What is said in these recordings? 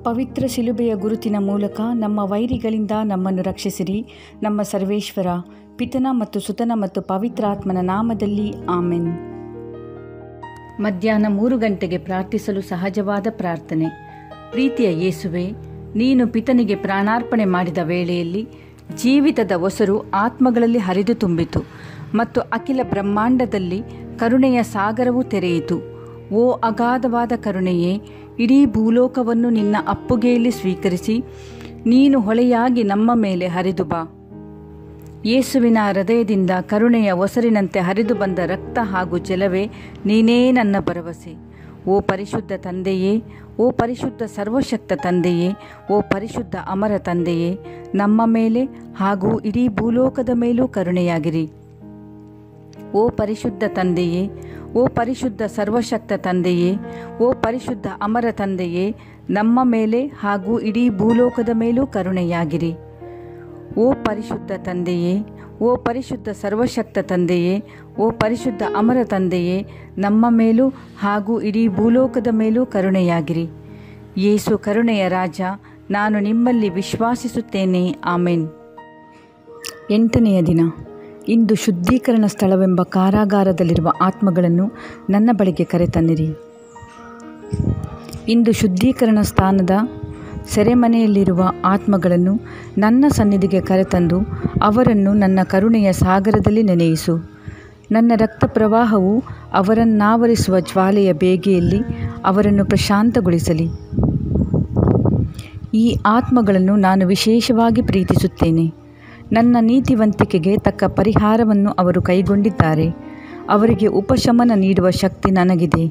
ಪವಿತ್ರ ಶಿಲುಬೆಯ ಗುರುತಿನ ಮೂಲಕ ನಮ್ಮ ವೈರಿಗಳಿಂದ ನಮ್ಮನ್ನು ರಕ್ಷಿಸಿರಿ ನಮ್ಮ ಸರ್ವೇಶ್ವರ ಪಿತನ ಮತ್ತು ಸುತನ ಮತ್ತು ಪವಿತ್ರಾತ್ಮನ ನಾಮದಲ್ಲಿ ಆಮೆನ್ ಮಧ್ಯಾಹ್ನ ಮೂರು ಗಂಟೆಗೆ ಪ್ರಾರ್ಥಿಸಲು ಸಹಜವಾದ ಪ್ರಾರ್ಥನೆ ಪ್ರೀತಿಯ ಯೇಸುವೆ ನೀನು ಪಿತನಿಗೆ ಪ್ರಾಣಾರ್ಪಣೆ ಮಾಡಿದ ವೇಳೆಯಲ್ಲಿ ಜೀವಿತದ ಒಸರು ಆತ್ಮಗಳಲ್ಲಿ ಹರಿದು ತುಂಬಿತು ಮತ್ತು ಅಖಿಲ ಬ್ರಹ್ಮಾಂಡದಲ್ಲಿ ಕರುಣೆಯ ಸಾಗರವು ತೆರೆಯಿತು ಓ ಅಗಾಧವಾದ ಕರುಣೆಯೇ ಇಡೀ ಭೂಲೋಕವನ್ನು ನಿನ್ನ ಅಪ್ಪುಗೆಯಲ್ಲಿ ಸ್ವೀಕರಿಸಿ ನೀನು ಹೊಳೆಯಾಗಿ ನಮ್ಮ ಮೇಲೆ ಹರಿದು ಬಾ ಯೇಸುವಿನ ಹೃದಯದಿಂದ ಕರುಣೆಯ ಒಸರಿನಂತೆ ಹರಿದು ಬಂದ ರಕ್ತ ಹಾಗೂ ಜಲವೇ ನೀನೇ ನನ್ನ ಭರವಸೆ ಓ ಪರಿಶುದ್ಧ ತಂದೆಯೇ ಓ ಪರಿಶುದ್ಧ ಸರ್ವಶಕ್ತ ತಂದೆಯೇ ಓ ಪರಿಶುದ್ಧ ಅಮರ ತಂದೆಯೇ ನಮ್ಮ ಮೇಲೆ ಹಾಗೂ ಇಡೀ ಭೂಲೋಕದ ಮೇಲೂ ಕರುಣೆಯಾಗಿರಿ ಓ ಪರಿಶುದ್ಧ ತಂದೆಯೇ ಓ ಪರಿಶುದ್ಧ ಸರ್ವಶಕ್ತ ತಂದೆಯೇ ಓ ಪರಿಶುದ್ಧ ಅಮರ ತಂದೆಯೇ ನಮ್ಮ ಮೇಲೆ ಹಾಗೂ ಇಡೀ ಭೂಲೋಕದ ಮೇಲೂ ಕರುಣೆಯಾಗಿರಿ ಓ ಪರಿಶುದ್ಧ ತಂದೆಯೇ ಓ ಪರಿಶುದ್ಧ ಸರ್ವಶಕ್ತ ತಂದೆಯೇ ಓ ಪರಿಶುದ್ಧ ಅಮರ ತಂದೆಯೇ ನಮ್ಮ ಮೇಲೂ ಹಾಗೂ ಇಡೀ ಭೂಲೋಕದ ಮೇಲೂ ಕರುಣೆಯಾಗಿರಿ ಯೇಸು ಕರುಣೆಯ ರಾಜ ನಾನು ನಿಮ್ಮಲ್ಲಿ ವಿಶ್ವಾಸಿಸುತ್ತೇನೆ ಆಮೇನ್ ಎಂಟನೆಯ ದಿನ ಇಂದು ಶುದ್ಧೀಕರಣ ಸ್ಥಳವೆಂಬ ಕಾರಾಗಾರದಲ್ಲಿರುವ ಆತ್ಮಗಳನ್ನು ನನ್ನ ಬಳಿಗೆ ಕರೆತನ್ನಿರಿ ಇಂದು ಶುದ್ಧೀಕರಣ ಸ್ಥಾನದ ಸೆರೆಮನೆಯಲ್ಲಿರುವ ಆತ್ಮಗಳನ್ನು ನನ್ನ ಸನ್ನಿಧಿಗೆ ಕರೆತಂದು ಅವರನ್ನು ನನ್ನ ಕರುಣೆಯ ಸಾಗರದಲ್ಲಿ ನೆನೆಯಿಸು ನನ್ನ ರಕ್ತ ಪ್ರವಾಹವು ಅವರನ್ನಾವರಿಸುವ ಜ್ವಾಲೆಯ ಬೇಗೆಯಲ್ಲಿ ಅವರನ್ನು ಪ್ರಶಾಂತಗೊಳಿಸಲಿ ಈ ಆತ್ಮಗಳನ್ನು ನಾನು ವಿಶೇಷವಾಗಿ ಪ್ರೀತಿಸುತ್ತೇನೆ ನನ್ನ ನೀತಿವಂತಿಕೆಗೆ ತಕ್ಕ ಪರಿಹಾರವನ್ನು ಅವರು ಕೈಗೊಂಡಿದ್ದಾರೆ ಅವರಿಗೆ ಉಪಶಮನ ನೀಡುವ ಶಕ್ತಿ ನನಗಿದೆ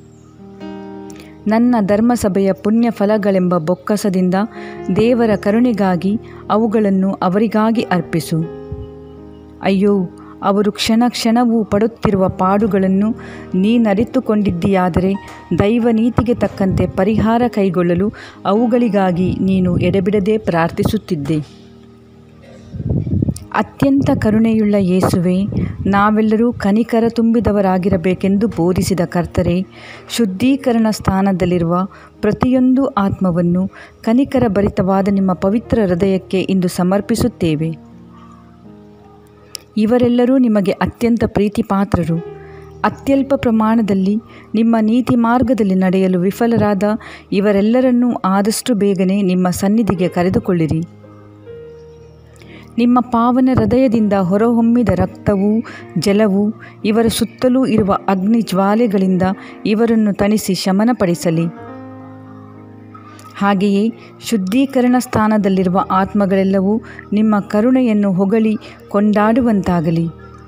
ನನ್ನ ಧರ್ಮಸಭೆಯ ಪುಣ್ಯ ಫಲಗಳೆಂಬ ಬೊಕ್ಕಸದಿಂದ ದೇವರ ಕರುಣೆಗಾಗಿ ಅವುಗಳನ್ನು ಅವರಿಗಾಗಿ ಅರ್ಪಿಸು ಅಯ್ಯೋ ಅವರು ಕ್ಷಣ ಕ್ಷಣವೂ ಪಡುತ್ತಿರುವ ಪಾಡುಗಳನ್ನು ನೀನರಿತುಕೊಂಡಿದ್ದೀಯಾದರೆ ದೈವ ನೀತಿಗೆ ತಕ್ಕಂತೆ ಪರಿಹಾರ ಕೈಗೊಳ್ಳಲು ಅವುಗಳಿಗಾಗಿ ನೀನು ಎಡೆಬಿಡದೆ ಪ್ರಾರ್ಥಿಸುತ್ತಿದ್ದೆ ಅತ್ಯಂತ ಕರುಣೆಯುಳ್ಳ ಯೇಸುವೆ ನಾವೆಲ್ಲರೂ ಕನಿಕರ ತುಂಬಿದವರಾಗಿರಬೇಕೆಂದು ಬೋಧಿಸಿದ ಕರ್ತರೆ ಶುದ್ಧೀಕರಣ ಸ್ಥಾನದಲ್ಲಿರುವ ಪ್ರತಿಯೊಂದು ಆತ್ಮವನ್ನು ಕನಿಕರ ಭರಿತವಾದ ನಿಮ್ಮ ಪವಿತ್ರ ಹೃದಯಕ್ಕೆ ಇಂದು ಸಮರ್ಪಿಸುತ್ತೇವೆ ಇವರೆಲ್ಲರೂ ನಿಮಗೆ ಅತ್ಯಂತ ಪ್ರೀತಿಪಾತ್ರರು ಅತ್ಯಲ್ಪ ಪ್ರಮಾಣದಲ್ಲಿ ನಿಮ್ಮ ನೀತಿ ಮಾರ್ಗದಲ್ಲಿ ನಡೆಯಲು ವಿಫಲರಾದ ಇವರೆಲ್ಲರನ್ನೂ ಆದಷ್ಟು ಬೇಗನೆ ನಿಮ್ಮ ಸನ್ನಿಧಿಗೆ ಕರೆದುಕೊಳ್ಳಿರಿ ನಿಮ್ಮ ಪಾವನ ಹೃದಯದಿಂದ ಹೊರಹೊಮ್ಮಿದ ರಕ್ತವೂ ಜಲವೂ ಇವರ ಸುತ್ತಲೂ ಇರುವ ಅಗ್ನಿ ಜ್ವಾಲೆಗಳಿಂದ ಇವರನ್ನು ತಣಿಸಿ ಶಮನಪಡಿಸಲಿ ಹಾಗೆಯೇ ಶುದ್ಧೀಕರಣ ಸ್ಥಾನದಲ್ಲಿರುವ ಆತ್ಮಗಳೆಲ್ಲವೂ ನಿಮ್ಮ ಕರುಣೆಯನ್ನು ಹೊಗಳಿ ಕೊಂಡಾಡುವಂತಾಗಲಿ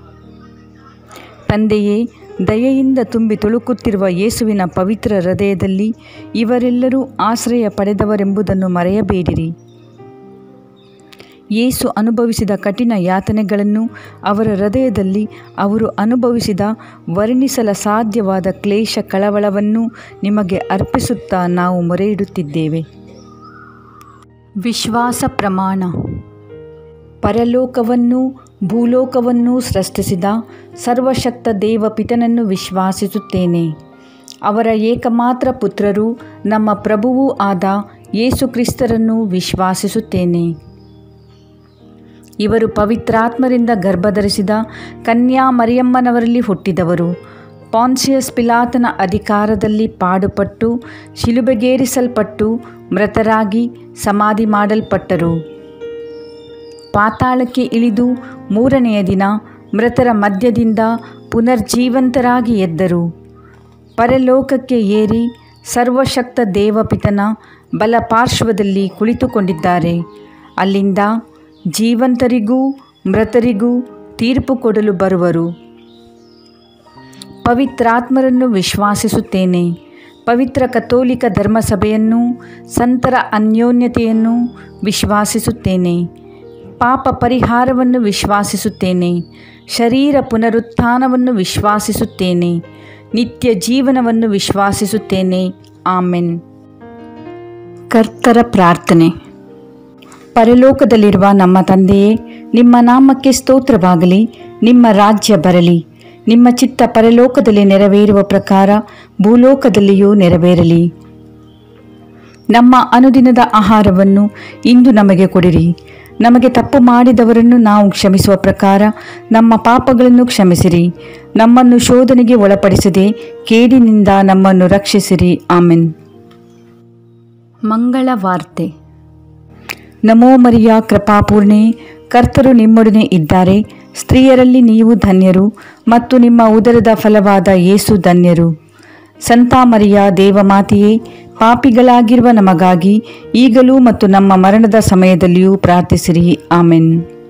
ತಂದೆಯೇ ದಯೆಯಿಂದ ತುಂಬಿ ತುಳುಕುತ್ತಿರುವ ಯೇಸುವಿನ ಪವಿತ್ರ ಹೃದಯದಲ್ಲಿ ಇವರೆಲ್ಲರೂ ಆಶ್ರಯ ಪಡೆದವರೆಂಬುದನ್ನು ಮರೆಯಬೇಡಿರಿ ಯೇಸು ಅನುಭವಿಸಿದ ಕಠಿಣ ಯಾತನೆಗಳನ್ನು ಅವರ ಹೃದಯದಲ್ಲಿ ಅವರು ಅನುಭವಿಸಿದ ವರ್ಣಿಸಲ ಸಾಧ್ಯವಾದ ಕ್ಲೇಶ ಕಳವಳವನ್ನು ನಿಮಗೆ ಅರ್ಪಿಸುತ್ತಾ ನಾವು ಮೊರೆಯಿಡುತ್ತಿದ್ದೇವೆ ವಿಶ್ವಾಸ ಪ್ರಮಾಣ ಪರಲೋಕವನ್ನೂ ಭೂಲೋಕವನ್ನೂ ಸೃಷ್ಟಿಸಿದ ಸರ್ವಶಕ್ತ ದೇವ ಪಿತನನ್ನು ವಿಶ್ವಾಸಿಸುತ್ತೇನೆ ಅವರ ಏಕಮಾತ್ರ ಪುತ್ರರು ನಮ್ಮ ಪ್ರಭುವೂ ಆದ ಯೇಸು ಕ್ರಿಸ್ತರನ್ನು ವಿಶ್ವಾಸಿಸುತ್ತೇನೆ ಇವರು ಪವಿತ್ರಾತ್ಮರಿಂದ ಗರ್ಭಧರಿಸಿದ ಕನ್ಯಾ ಮರಿಯಮ್ಮನವರಲ್ಲಿ ಹುಟ್ಟಿದವರು ಪಾನ್ಸಿಯಸ್ ಪಿಲಾತನ ಅಧಿಕಾರದಲ್ಲಿ ಪಾಡುಪಟ್ಟು ಶಿಲುಬೆಗೇರಿಸಲ್ಪಟ್ಟು ಮೃತರಾಗಿ ಸಮಾಧಿ ಮಾಡಲ್ಪಟ್ಟರು ಪಾತಾಳಕ್ಕೆ ಇಳಿದು ಮೂರನೆಯ ದಿನ ಮೃತರ ಮಧ್ಯದಿಂದ ಪುನರ್ಜೀವಂತರಾಗಿ ಎದ್ದರು ಪರಲೋಕಕ್ಕೆ ಏರಿ ಸರ್ವಶಕ್ತ ದೇವಪಿತನ ಬಲಪಾರ್ಶ್ವದಲ್ಲಿ ಕುಳಿತುಕೊಂಡಿದ್ದಾರೆ ಅಲ್ಲಿಂದ ಜೀವಂತರಿಗೂ ಮೃತರಿಗೂ ತೀರ್ಪು ಕೊಡಲು ಬರುವರು ಪವಿತ್ರಾತ್ಮರನ್ನು ವಿಶ್ವಾಸಿಸುತ್ತೇನೆ ಪವಿತ್ರ ಕಥೋಲಿಕ ಧರ್ಮಸಭೆಯನ್ನು ಸಂತರ ಅನ್ಯೋನ್ಯತೆಯನ್ನು ವಿಶ್ವಾಸಿಸುತ್ತೇನೆ ಪಾಪ ಪರಿಹಾರವನ್ನು ವಿಶ್ವಾಸಿಸುತ್ತೇನೆ ಶರೀರ ಪುನರುತ್ಥಾನವನ್ನು ವಿಶ್ವಾಸಿಸುತ್ತೇನೆ ನಿತ್ಯ ಜೀವನವನ್ನು ವಿಶ್ವಾಸಿಸುತ್ತೇನೆ ಆಮೆನ್ ಕರ್ತರ ಪ್ರಾರ್ಥನೆ ಪರಲೋಕದಲ್ಲಿರುವ ನಮ್ಮ ತಂದೆಯೇ ನಿಮ್ಮ ನಾಮಕ್ಕೆ ಸ್ತೋತ್ರವಾಗಲಿ ನಿಮ್ಮ ರಾಜ್ಯ ಬರಲಿ ನಿಮ್ಮ ಚಿತ್ತ ಪರಲೋಕದಲ್ಲಿ ನೆರವೇರುವ ಪ್ರಕಾರ ಭೂಲೋಕದಲ್ಲಿಯೂ ನೆರವೇರಲಿ ನಮ್ಮ ಅನುದಿನದ ಆಹಾರವನ್ನು ಇಂದು ನಮಗೆ ಕೊಡಿರಿ ನಮಗೆ ತಪ್ಪು ಮಾಡಿದವರನ್ನು ನಾವು ಕ್ಷಮಿಸುವ ಪ್ರಕಾರ ನಮ್ಮ ಪಾಪಗಳನ್ನು ಕ್ಷಮಿಸಿರಿ ನಮ್ಮನ್ನು ಶೋಧನೆಗೆ ಒಳಪಡಿಸದೆ ಕೇಡಿನಿಂದ ನಮ್ಮನ್ನು ರಕ್ಷಿಸಿರಿ ಆಮೆನ್ ಮಂಗಳ ವಾರ್ತೆ ನಮೋ ಮರಿಯ ಕೃಪಾಪೂರ್ಣೆ ಕರ್ತರು ನಿಮ್ಮೊಡನೆ ಇದ್ದಾರೆ ಸ್ತ್ರೀಯರಲ್ಲಿ ನೀವು ಧನ್ಯರು ಮತ್ತು ನಿಮ್ಮ ಉದರದ ಫಲವಾದ ಯೇಸು ಧನ್ಯರು ಸಂತ ಮರಿಯ ದೇವಮಾತೆಯೇ ಪಾಪಿಗಳಾಗಿರುವ ನಮಗಾಗಿ ಈಗಲೂ ಮತ್ತು ನಮ್ಮ ಮರಣದ ಸಮಯದಲ್ಲಿಯೂ ಪ್ರಾರ್ಥಿಸಿರಿ ಆಮೆನ್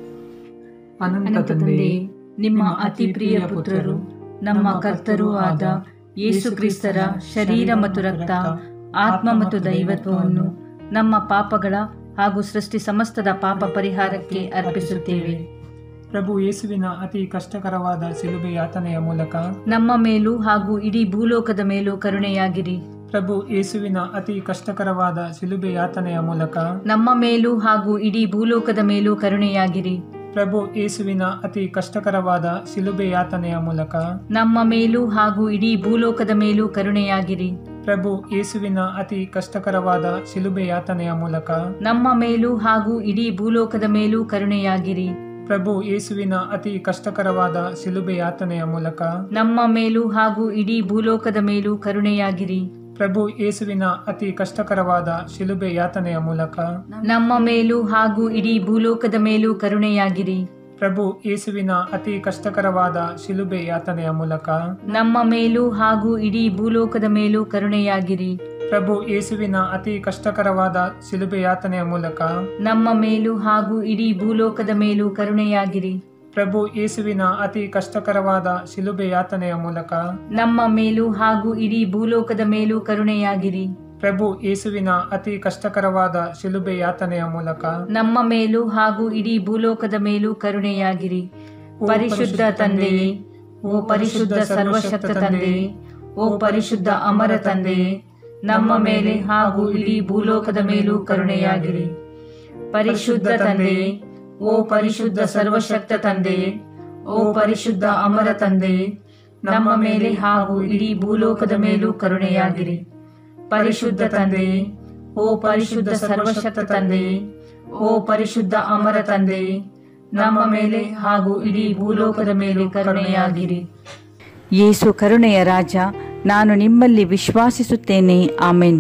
ಅನಂತ ತಂದೆಯೇ ನಿಮ್ಮ ಅತಿ ಪ್ರಿಯ ಪುತ್ರರು ನಮ್ಮ ಕರ್ತರೂ ಆದ ಯೇಸು ಕ್ರಿಸ್ತರ ಶರೀರ ಮತ್ತು ರಕ್ತ ಆತ್ಮ ಮತ್ತು ದೈವತ್ವವನ್ನು ನಮ್ಮ ಪಾಪಗಳ ಹಾಗೂ ಸೃಷ್ಟಿ ಸಮಸ್ತದ ಪಾಪ ಪರಿಹಾರಕ್ಕೆ ಅರ್ಪಿಸುತ್ತೇವೆ ಪ್ರಭು ಯೇಸುವಿನ ಅತಿ ಕಷ್ಟಕರವಾದ ಸಿಲುಬೆ ಯಾತನೆಯ ಮೂಲಕ ನಮ್ಮ ಮೇಲೂ ಹಾಗೂ ಇಡೀ ಭೂಲೋಕದ ಮೇಲೂ ಕರುಣೆಯಾಗಿರಿ ಪ್ರಭು ಯೇಸುವಿನ ಅತಿ ಕಷ್ಟಕರವಾದ ಸಿಲುಬೆ ಯಾತನೆಯ ಮೂಲಕ ನಮ್ಮ ಮೇಲೂ ಹಾಗೂ ಇಡೀ ಭೂಲೋಕದ ಮೇಲೂ ಕರುಣೆಯಾಗಿರಿ ಪ್ರಭು ಯೇಸುವಿನ ಅತಿ ಕಷ್ಟಕರವಾದ ಸಿಲುಬೆ ಯಾತನೆಯ ಮೂಲಕ ನಮ್ಮ ಮೇಲೂ ಹಾಗೂ ಇಡೀ ಭೂಲೋಕದ ಮೇಲೂ ಕರುಣೆಯಾಗಿರಿ ಪ್ರಭು ಯೇಸುವಿನ ಅತಿ ಕಷ್ಟಕರವಾದ ಸಿಲುಬೆ ಯಾತನೆಯ ಮೂಲಕ ನಮ್ಮ ಮೇಲೂ ಹಾಗೂ ಇಡೀ ಭೂಲೋಕದ ಮೇಲೂ ಕರುಣೆಯಾಗಿರಿ ಪ್ರಭು ಯೇಸುವಿನ ಅತಿ ಕಷ್ಟಕರವಾದ ಸಿಲುಬೆ ಯಾತನೆಯ ಮೂಲಕ ನಮ್ಮ ಮೇಲೂ ಹಾಗೂ ಇಡೀ ಭೂಲೋಕದ ಮೇಲೂ ಕರುಣೆಯಾಗಿರಿ ಪ್ರಭು ಯೇಸುವಿನ ಅತಿ ಕಷ್ಟಕರವಾದ ಶಿಲುಬೆ ಯಾತನೆಯ ಮೂಲಕ ನಮ್ಮ ಮೇಲೂ ಹಾಗೂ ಇಡೀ ಭೂಲೋಕದ ಮೇಲೂ ಕರುಣೆಯಾಗಿರಿ ಪ್ರಭು ಯೇಸುವಿನ ಅತಿ ಕಷ್ಟಕರವಾದ ಶಿಲುಬೆ ಯಾತನೆಯ ಮೂಲಕ ನಮ್ಮ ಮೇಲೂ ಹಾಗೂ ಇಡೀ ಭೂಲೋಕದ ಮೇಲೂ ಕರುಣೆಯಾಗಿರಿ ಪ್ರಭು ಯೇಸುವಿನ ಅತಿ ಕಷ್ಟಕರವಾದ ಶಿಲುಬೆ ಯಾತನೆಯ ಮೂಲಕ ನಮ್ಮ ಮೇಲೂ ಹಾಗೂ ಇಡೀ ಭೂಲೋಕದ ಮೇಲೂ ಕರುಣೆಯಾಗಿರಿ ಪ್ರಭು ಯೇಸುವಿನ ಅತಿ ಕಷ್ಟಕರವಾದ ಶಿಲುಬೆ ಯಾತನೆಯ ಮೂಲಕ ನಮ್ಮ ಮೇಲೂ ಹಾಗೂ ಇಡೀ ಭೂಲೋಕದ ಮೇಲೂ ಕರುಣೆಯಾಗಿರಿ ಪ್ರಭು ಯೇಸುವಿನ ಅತಿ ಕಷ್ಟಕರವಾದ ಶಿಲುಬೆ ಯಾತನೆಯ ಮೂಲಕ ನಮ್ಮ ಮೇಲೂ ಹಾಗೂ ಇಡೀ ಭೂಲೋಕದ ಮೇಲೂ ಕರುಣೆಯಾಗಿರಿ ಪರಿಶುದ್ಧ ತಂದೆಯೇ ಓ ಪರಿಶುದ್ಧ ಸರ್ವಶಕ್ತ ತಂದೆಯೇ ಓ ಪರಿಶುದ್ಧ ಅಮರ ತಂದೆಯೇ ನಮ್ಮ ಮೇಲೆ ಹಾಗೂ ಇಡೀ ಭೂಲೋಕದ ಮೇಲೂ ಕರುಣೆಯಾಗಿರಿ ಪರಿಶುದ್ಧ ತಂದೆಯೇ ಓ ಪರಿಶುದ್ಧ ಸರ್ವಶಕ್ತ ತಂದೆಯೇ ಓ ಪರಿಶುದ್ಧ ಅಮರ ತಂದೆಯೇ ನಮ್ಮ ಮೇಲೆ ಹಾಗೂ ಇಡೀ ಭೂಲೋಕದ ಮೇಲೂ ಕರುಣೆಯಾಗಿರಿ ಪರಿಶುದ್ಧ ತಂದೆಯೇ ಓ ಪರಿಶುದ್ಧ ಸರ್ವಶಕ್ತ ತಂದೆಯೇ ಓ ಪರಿಶುದ್ಧ ಅಮರ ತಂದೆಯೇ ನಮ್ಮ ಮೇಲೆ ಹಾಗೂ ಇಡೀ ಭೂಲೋಕದ ಮೇಲೆ ಕರುಣೆಯಾಗಿರಿ ಯೇಸು ಕರುಣೆಯ ರಾಜ ನಾನು ನಿಮ್ಮಲ್ಲಿ ವಿಶ್ವಾಸಿಸುತ್ತೇನೆ ಆಮೆನ್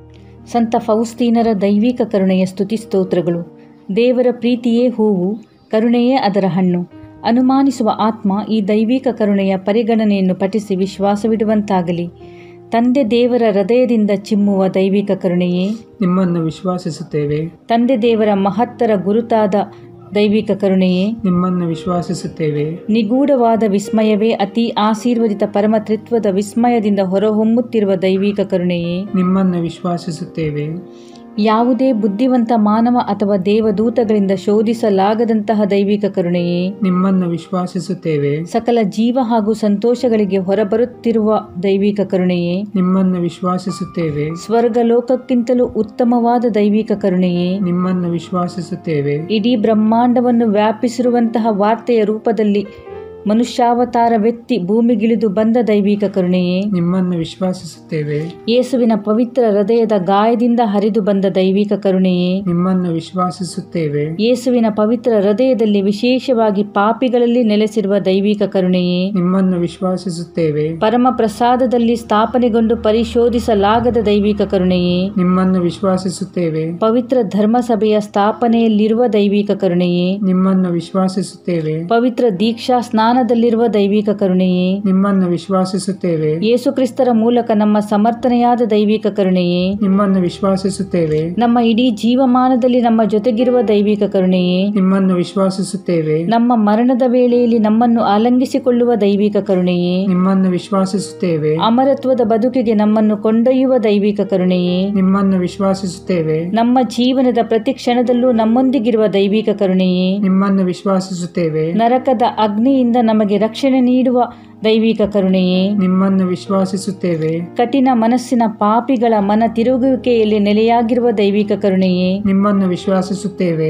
ಸಂತ ಫೌಸ್ತೀನರ ದೈವಿಕ ಕರುಣೆಯ ಸ್ತುತಿ ಸ್ತೋತ್ರಗಳು ದೇವರ ಪ್ರೀತಿಯೇ ಹೂವು ಕರುಣೆಯೇ ಅದರ ಹಣ್ಣು ಅನುಮಾನಿಸುವ ಆತ್ಮ ಈ ದೈವಿಕ ಕರುಣೆಯ ಪರಿಗಣನೆಯನ್ನು ಪಠಿಸಿ ವಿಶ್ವಾಸವಿಡುವಂತಾಗಲಿ ತಂದೆ ದೇವರ ಹೃದಯದಿಂದ ಚಿಮ್ಮುವ ದೈವಿಕ ಕರುಣೆಯೇ ನಿಮ್ಮನ್ನು ವಿಶ್ವಾಸಿಸುತ್ತೇವೆ ತಂದೆ ದೇವರ ಮಹತ್ತರ ಗುರುತಾದ ದೈವಿಕ ಕರುಣೆಯೇ ನಿಮ್ಮನ್ನು ವಿಶ್ವಾಸಿಸುತ್ತೇವೆ ನಿಗೂಢವಾದ ವಿಸ್ಮಯವೇ ಅತಿ ಆಶೀರ್ವದಿತ ಪರಮತ್ರಿತ್ವದ ವಿಸ್ಮಯದಿಂದ ಹೊರಹೊಮ್ಮುತ್ತಿರುವ ದೈವಿಕ ಕರುಣೆಯೇ ನಿಮ್ಮನ್ನು ವಿಶ್ವಾಸಿಸುತ್ತೇವೆ ಯಾವುದೇ ಬುದ್ಧಿವಂತ ಮಾನವ ಅಥವಾ ದೇವದೂತಗಳಿಂದ ಶೋಧಿಸಲಾಗದಂತಹ ದೈವಿಕ ಕರುಣೆಯೇ ನಿಮ್ಮನ್ನು ವಿಶ್ವಾಸಿಸುತ್ತೇವೆ ಸಕಲ ಜೀವ ಹಾಗೂ ಸಂತೋಷಗಳಿಗೆ ಹೊರಬರುತ್ತಿರುವ ದೈವಿಕ ಕರುಣೆಯೇ ನಿಮ್ಮನ್ನು ವಿಶ್ವಾಸಿಸುತ್ತೇವೆ ಸ್ವರ್ಗಲೋಕಕ್ಕಿಂತಲೂ ಉತ್ತಮವಾದ ದೈವಿಕ ಕರುಣೆಯೇ ನಿಮ್ಮನ್ನು ವಿಶ್ವಾಸಿಸುತ್ತೇವೆ ಇಡೀ ಬ್ರಹ್ಮಾಂಡವನ್ನು ವ್ಯಾಪಿಸಿರುವಂತಹ ವಾರ್ತೆಯ ರೂಪದಲ್ಲಿ ಮನುಷ್ಯಾವತಾರವೆತ್ತಿ ಭೂಮಿಗಿಳಿದು ಬಂದ ದೈವಿಕ ಕರುಣೆಯೇ ನಿಮ್ಮನ್ನು ವಿಶ್ವಾಸಿಸುತ್ತೇವೆ ಯೇಸುವಿನ ಪವಿತ್ರ ಹೃದಯದ ಗಾಯದಿಂದ ಹರಿದು ಬಂದ ದೈವಿಕ ಕರುಣೆಯೇ ನಿಮ್ಮನ್ನು ವಿಶ್ವಾಸಿಸುತ್ತೇವೆ ಯೇಸುವಿನ ಪವಿತ್ರ ಹೃದಯದಲ್ಲಿ ವಿಶೇಷವಾಗಿ ಪಾಪಿಗಳಲ್ಲಿ ನೆಲೆಸಿರುವ ದೈವಿಕ ಕರುಣೆಯೇ ನಿಮ್ಮನ್ನು ವಿಶ್ವಾಸಿಸುತ್ತೇವೆ ಪರಮ ಪ್ರಸಾದದಲ್ಲಿ ಸ್ಥಾಪನೆಗೊಂಡು ಪರಿಶೋಧಿಸಲಾಗದ ದೈವಿಕ ಕರುಣೆಯೇ ನಿಮ್ಮನ್ನು ವಿಶ್ವಾಸಿಸುತ್ತೇವೆ ಪವಿತ್ರ ಧರ್ಮಸಭೆಯ ಸ್ಥಾಪನೆಯಲ್ಲಿರುವ ದೈವಿಕ ಕರುಣೆಯೇ ನಿಮ್ಮನ್ನು ವಿಶ್ವಾಸಿಸುತ್ತೇವೆ ಪವಿತ್ರ ದೀಕ್ಷಾ ಸ್ನಾನದಲ್ಲಿರುವ ದೈವಿಕ ಕರುಣೆಯೇ ನಿಮ್ಮನ್ನು ವಿಶ್ವಾಸಿಸುತ್ತೇವೆ ಯೇಸುಕ್ರಿಸ್ತರ ಮೂಲಕ ನಮ್ಮ ಸಮರ್ಥನೆಯಾದ ದೈವಿಕ ಕರುಣೆಯೇ ನಿಮ್ಮನ್ನು ವಿಶ್ವಾಸಿಸುತ್ತೇವೆ ನಮ್ಮ ಇಡೀ ಜೀವಮಾನದಲ್ಲಿ ನಮ್ಮ ಜೊತೆಗಿರುವ ದೈವಿಕ ಕರುಣೆಯೇ ನಿಮ್ಮನ್ನು ವಿಶ್ವಾಸಿಸುತ್ತೇವೆ ನಮ್ಮ ಮರಣದ ವೇಳೆಯಲ್ಲಿ ನಮ್ಮನ್ನು ಆಲಂಗಿಸಿಕೊಳ್ಳುವ ದೈವಿಕ ಕರುಣೆಯೇ ನಿಮ್ಮನ್ನು ವಿಶ್ವಾಸಿಸುತ್ತೇವೆ ಅಮರತ್ವದ ಬದುಕಿಗೆ ನಮ್ಮನ್ನು ಕೊಂಡೊಯ್ಯುವ ದೈವಿಕ ಕರುಣೆಯೇ ನಿಮ್ಮನ್ನು ವಿಶ್ವಾಸಿಸುತ್ತೇವೆ ನಮ್ಮ ಜೀವನದ ಪ್ರತಿ ಕ್ಷಣದಲ್ಲೂ ನಮ್ಮೊಂದಿಗಿರುವ ದೈವಿಕ ಕರುಣೆಯೇ ನಿಮ್ಮನ್ನು ವಿಶ್ವಾಸಿಸುತ್ತೇವೆ ನರಕದ ಅಗ್ನಿಯಿಂದ ನಮಗೆ ರಕ್ಷಣೆ ನೀಡುವ ದೈವಿಕ ಕರುಣೆಯೇ ನಿಮ್ಮನ್ನು ವಿಶ್ವಾಸಿಸುತ್ತೇವೆ ಕಠಿಣ ಮನಸ್ಸಿನ ಪಾಪಿಗಳ ಮನ ತಿರುಗುವಿಕೆಯಲ್ಲಿ ನೆಲೆಯಾಗಿರುವ ದೈವಿಕ ಕರುಣೆಯೇ ನಿಮ್ಮನ್ನು ವಿಶ್ವಾಸಿಸುತ್ತೇವೆ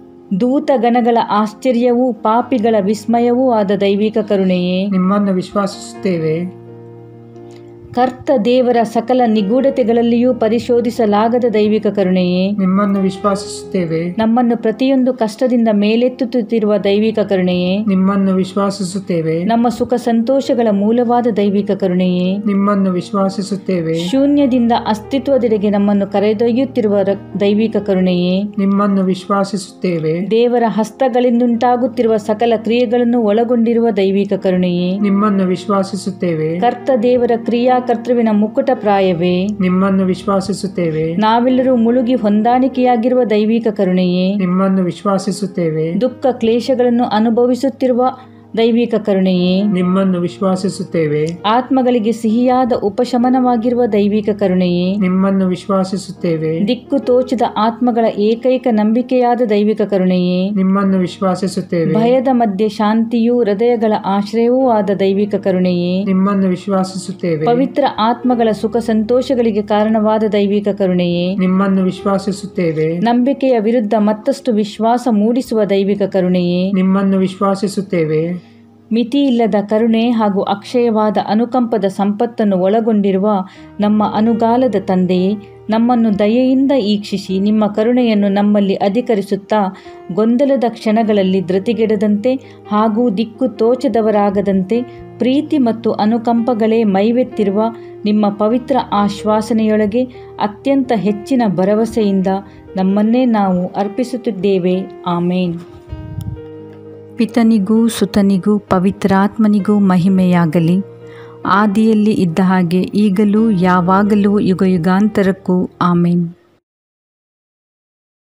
ದೂತ ಗಣಗಳ ಆಶ್ಚರ್ಯವೂ ಪಾಪಿಗಳ ವಿಸ್ಮಯವೂ ಆದ ದೈವಿಕ ಕರುಣೆಯೇ ನಿಮ್ಮನ್ನು ವಿಶ್ವಾಸಿಸುತ್ತೇವೆ ಕರ್ತ ದೇವರ ಸಕಲ ನಿಗೂಢತೆಗಳಲ್ಲಿಯೂ ಪರಿಶೋಧಿಸಲಾಗದ ದೈವಿಕ ಕರುಣೆಯೇ ನಿಮ್ಮನ್ನು ವಿಶ್ವಾಸಿಸುತ್ತೇವೆ ನಮ್ಮನ್ನು ಪ್ರತಿಯೊಂದು ಕಷ್ಟದಿಂದ ಮೇಲೆತ್ತುತ್ತಿರುವ ದೈವಿಕ ಕರುಣೆಯೇ ನಿಮ್ಮನ್ನು ವಿಶ್ವಾಸಿಸುತ್ತೇವೆ ನಮ್ಮ ಸುಖ ಸಂತೋಷಗಳ ಮೂಲವಾದ ದೈವಿಕ ಕರುಣೆಯೇ ನಿಮ್ಮನ್ನು ವಿಶ್ವಾಸಿಸುತ್ತೇವೆ ಶೂನ್ಯದಿಂದ ಅಸ್ತಿತ್ವದೆಡೆಗೆ ನಮ್ಮನ್ನು ಕರೆದೊಯ್ಯುತ್ತಿರುವ ರ- ದೈವಿಕ ಕರುಣೆಯೇ ನಿಮ್ಮನ್ನು ವಿಶ್ವಾಸಿಸುತ್ತೇವೆ ದೇವರ ಹಸ್ತಗಳಿಂದುಂಟಾಗುತ್ತಿರುವ ಸಕಲ ಕ್ರಿಯೆಗಳನ್ನು ಒಳಗೊಂಡಿರುವ ದೈವಿಕ ಕರುಣೆಯೇ ನಿಮ್ಮನ್ನು ವಿಶ್ವಾಸಿಸುತ್ತೇವೆ ಕರ್ತ ದೇವರ ಕ್ರಿಯಾಕರ್ತೃವಿನ ಮುಕುಟ ಪ್ರಾಯವೇ ನಿಮ್ಮನ್ನು ವಿಶ್ವಾಸಿಸುತ್ತೇವೆ ನಾವೆಲ್ಲರೂ ಮುಳುಗಿ ಹೊಂದಾಣಿಕೆಯಾಗಿರುವ ದೈವಿಕ ಕರುಣೆಯೇ ನಿಮ್ಮನ್ನು ವಿಶ್ವಾಸಿಸುತ್ತೇವೆ ದುಃಖ ಕ್ಲೇಶಗಳನ್ನು ಅನುಭವಿಸುತ್ತಿರುವ ದೈವಿಕ ಕರುಣೆಯೇ ನಿಮ್ಮನ್ನು ವಿಶ್ವಾಸಿಸುತ್ತೇವೆ ಆತ್ಮಗಳಿಗೆ ಸಿಹಿಯಾದ ಉಪಶಮನವಾಗಿರುವ ದೈವಿಕ ಕರುಣೆಯೇ ನಿಮ್ಮನ್ನು ವಿಶ್ವಾಸಿಸುತ್ತೇವೆ ದಿಕ್ಕು ತೋಚದ ಆತ್ಮಗಳ ಏಕೈಕ ನಂಬಿಕೆಯಾದ ದೈವಿಕ ಕರುಣೆಯೇ ನಿಮ್ಮನ್ನು ವಿಶ್ವಾಸಿಸುತ್ತೇವೆ ಭಯದ ಮಧ್ಯೆ ಶಾಂತಿಯೂ ಹೃದಯಗಳ ಆಶ್ರಯವೂ ಆದ ದೈವಿಕ ಕರುಣೆಯೇ ನಿಮ್ಮನ್ನು ವಿಶ್ವಾಸಿಸುತ್ತೇವೆ ಪವಿತ್ರ ಆತ್ಮಗಳ ಸುಖ ಸಂತೋಷಗಳಿಗೆ ಕಾರಣವಾದ ದೈವಿಕ ಕರುಣೆಯೇ ನಿಮ್ಮನ್ನು ವಿಶ್ವಾಸಿಸುತ್ತೇವೆ ನಂಬಿಕೆಯ ವಿರುದ್ಧ ಮತ್ತಷ್ಟು ವಿಶ್ವಾಸ ಮೂಡಿಸುವ ದೈವಿಕ ಕರುಣೆಯೇ ನಿಮ್ಮನ್ನು ವಿಶ್ವಾಸಿಸುತ್ತೇವೆ ಮಿತಿಯಿಲ್ಲದ ಕರುಣೆ ಹಾಗೂ ಅಕ್ಷಯವಾದ ಅನುಕಂಪದ ಸಂಪತ್ತನ್ನು ಒಳಗೊಂಡಿರುವ ನಮ್ಮ ಅನುಗಾಲದ ತಂದೆಯೇ ನಮ್ಮನ್ನು ದಯೆಯಿಂದ ಈಕ್ಷಿಸಿ ನಿಮ್ಮ ಕರುಣೆಯನ್ನು ನಮ್ಮಲ್ಲಿ ಅಧಿಕರಿಸುತ್ತಾ ಗೊಂದಲದ ಕ್ಷಣಗಳಲ್ಲಿ ಧೃತಿಗೆಡದಂತೆ ಹಾಗೂ ದಿಕ್ಕು ತೋಚದವರಾಗದಂತೆ ಪ್ರೀತಿ ಮತ್ತು ಅನುಕಂಪಗಳೇ ಮೈವೆತ್ತಿರುವ ನಿಮ್ಮ ಪವಿತ್ರ ಆಶ್ವಾಸನೆಯೊಳಗೆ ಅತ್ಯಂತ ಹೆಚ್ಚಿನ ಭರವಸೆಯಿಂದ ನಮ್ಮನ್ನೇ ನಾವು ಅರ್ಪಿಸುತ್ತಿದ್ದೇವೆ ಆಮೇನ್ ಪಿತನಿಗೂ ಸುತನಿಗೂ ಪವಿತ್ರಾತ್ಮನಿಗೂ ಮಹಿಮೆಯಾಗಲಿ ಆದಿಯಲ್ಲಿ ಇದ್ದ ಹಾಗೆ ಈಗಲೂ ಯಾವಾಗಲೂ ಯುಗ ಯುಗಾಂತರಕ್ಕೂ ಆಮೇನ್